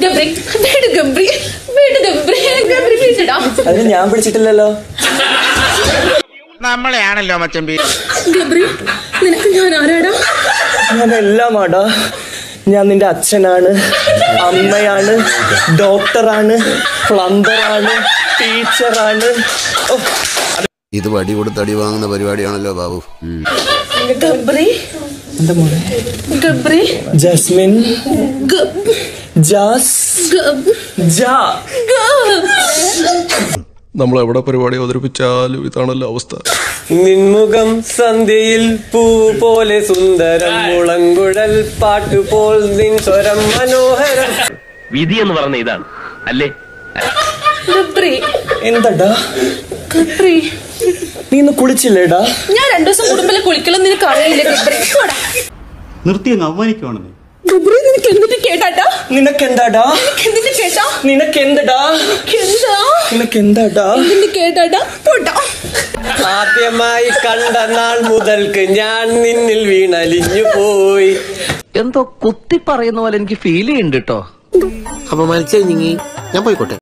ഗബ്രി വീട് ഗബ്രി വീട് ഗബ്രി ഗബ്രി വീട്ടിടാ അതിന് ഞാൻ പിടിച്ചിട്ടില്ലല്ലോ നമ്മളെയാണല്ലോ മച്ചമ്പി ഗബ്രി നിനക്ക് ഞാൻ ആരാടാ ഞാൻ എല്ലാമാടാ ഞാൻ നിന്റെ അച്ഛനാണ് അമ്മയാണ് ഡോക്ടറാണ് പ്ലംബറാണ് ടീച്ചറാണ് ഓ, ഇത് വടി കൊടുത്ത് അടി വാങ്ങുന്ന പരിപാടിയാണല്ലോ ബാബു ഗബ്രി എന്താ മോളെ ഗബ്രി ജസ്മിൻ ഗബ് ജാസ് ഗബ് ജാ ഗബ് നമ്മൾ എവിടെ പരിപാടി അവതരിപ്പിച്ചാലും ഇതാണല്ലോ അവസ്ഥ നിൻമുഖം സന്ധ്യയിൽ പൂ പോലെ സുന്ദരം മുളങ്കുഴൽ പാട്ടുപോൽ നിൻ സ്വരം മനോഹരം വിധി എന്ന് പറഞ്ഞ ഇതാണ് അല്ലേ ഗബ്രി എന്താടാ ഗബ്രി നീ ഇന്ന് കുളിച്ചില്ലേടാ ഞാൻ രണ്ടു ദിവസം കുടുംബത്തിലെ കുളിക്കലും നിനക്ക് അറിയില്ല ഗബ്രി പോടാ. നിർത്തി അങ്ങ് അവമാനിക്കുവാണെന്ന് ഗബ്രി നിനക്ക് എന്നിട്ട് കേട്ടാട്ടാ നിനക്കെന്താടാ എന്നിട്ട് കേട്ടാ നിനക്കെന്തടാ എന്താ നിനക്കെന്താടാ എന്നിട്ട് കേട്ടാട്ടാ പോട്ടാ ആദ്യമായി കണ്ട നാൾ മുതൽക്ക് ഞാൻ നിന്നിൽ വീണലിഞ്ഞു പോയി എന്തോ കുത്തി പറയുന്ന പോലെ എനിക്ക് ഫീൽ ചെയ്യുന്നുണ്ട് കേട്ടോ അപ്പൊ മത്സരം നീങ്ങി ഞാൻ പോയിക്കോട്ടെ